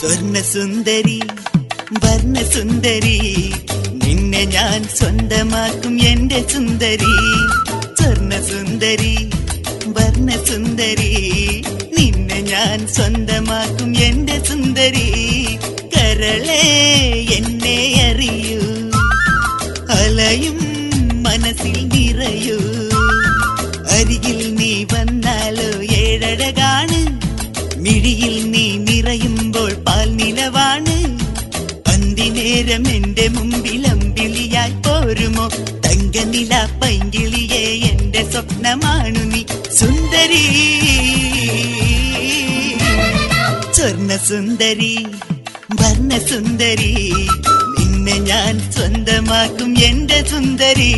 സ്വർണ സുന്ദരി വർണ്ണ സുന്ദരി നിന്നെ ഞാൻ സ്വന്തമാക്കും എന്റെ സുന്ദരി സ്വർണ സുന്ദരി വർണ്ണ സുന്ദരി നിന്നെ ഞാൻ സ്വന്തമാക്കും എന്റെ സുന്ദരി കരളെ എന്നെ അറിയൂ അലയും മനസ്സിൽ നിറയൂ അരികിൽ നീ വന്നാലോ ഏഴഴകാണ് മിഴിയിൽ നീ നിറയുമ്പോൾ പാൽ നിലവാണ് അന്തിനേരം എന്റെ മുമ്പിൽ അമ്പിളിയായി പോരുമോ തങ്കനില പൈങ്കിളിയെ എന്റെ സ്വപ്നമാണു നീ സുന്ദരി സ്വർണ സുന്ദരി വർണ്ണ സുന്ദരി നിന്നെ ഞാൻ സ്വന്തമാക്കും എന്റെ സുന്ദരി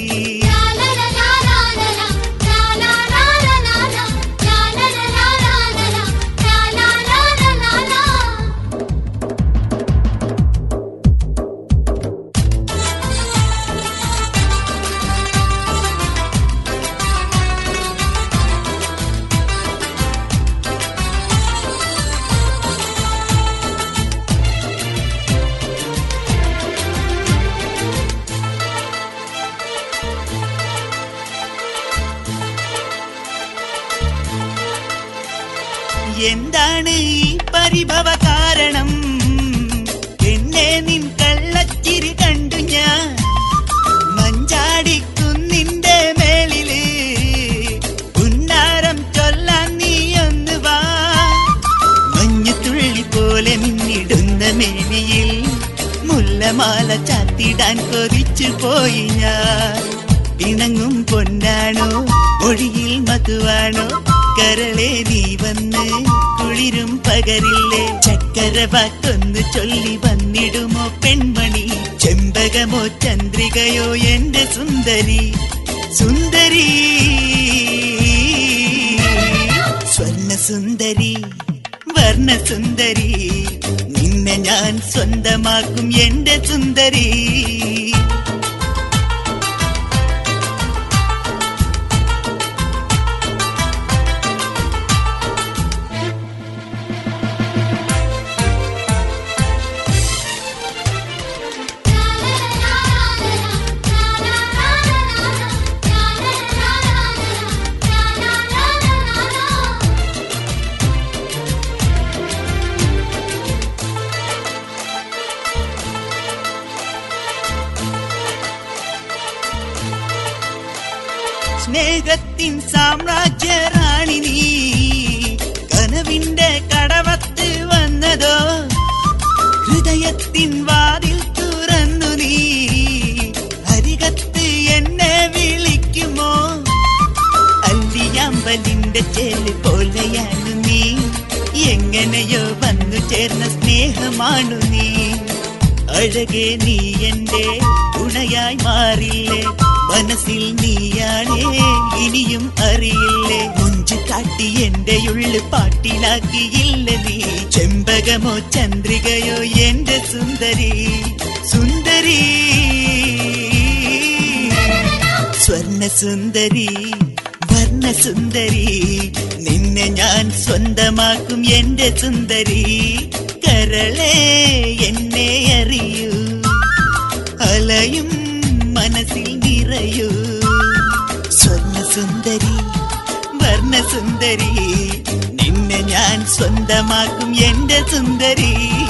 എന്താണ് ഈ പരിഭവ കാരണം എന്നെ നിൻ കള്ളച്ചിരി കണ്ടു ഞാൻ മഞ്ചാടിക്കുന്നിന്റെ മേളില് ഉന്നാരം ചൊല്ലാൻ നീ ഒന്ന് വാ മഞ്ഞുതുള്ളി പോലെ മിന്നിടുന്ന മേനിയിൽ മുല്ലമാല ചാത്തിടാൻ കൊതിച്ചു പോയി ഞാൻ ഇണങ്ങും പൊന്നാണോ മൊഴിയിൽ മധുവാണോ കരളെ നീ വന്ന് കുളിരും പകരില്ലേ ചക്കര വാക്കൊന്ന് ചൊല്ലി വന്നിടുമോ പെൺമണി ചെമ്പകമോ ചന്ദ്രികയോ എന്റെ സുന്ദരി സുന്ദരി സ്വർണ സുന്ദരി വർണ്ണ സുന്ദരി നിന്നെ ഞാൻ സ്വന്തമാക്കും എന്റെ സുന്ദരി സ്നേഹത്തിൻ സാമ്രാജ്യ റാണി നീ കനവിന്റെ കടവത്ത് വന്നതോ ഹൃദയത്തിൻ വാതിൽ തുറന്നു നീ അരികത്ത് എന്നെ വിളിക്കുമോ അല്ലിയാമ്പലിന്റെ ചേല് പോലെയാണ് നീ എങ്ങനെയോ വന്നു ചേർന്ന സ്നേഹമാണു നീ അഴകെ നീ എന്റെ തുണയായി മാറില്ലേ മനസ്സിൽ നീയാണേ ഇനിയും അറിയില്ലേ മുഞ്ചു കാട്ടി എന്റെ ഉള്ളു പാട്ടിലാക്കിയില്ല നീ ചെമ്പകമോ ചന്ദ്രികയോ എന്റെ സുന്ദരി സുന്ദരി സ്വർണ സുന്ദരി വർണ്ണ സുന്ദരി നിന്നെ ഞാൻ സ്വന്തമാക്കും എന്റെ സുന്ദരി കരളെ എന്നെ അറിയൂ അലയും മനസ്സിൽ നിറയൂ സ്വർണ്ണ സുന്ദരി വർണ്ണ സുന്ദരി നിന്നെ ഞാൻ സ്വന്തമാക്കും എന്റെ സുന്ദരി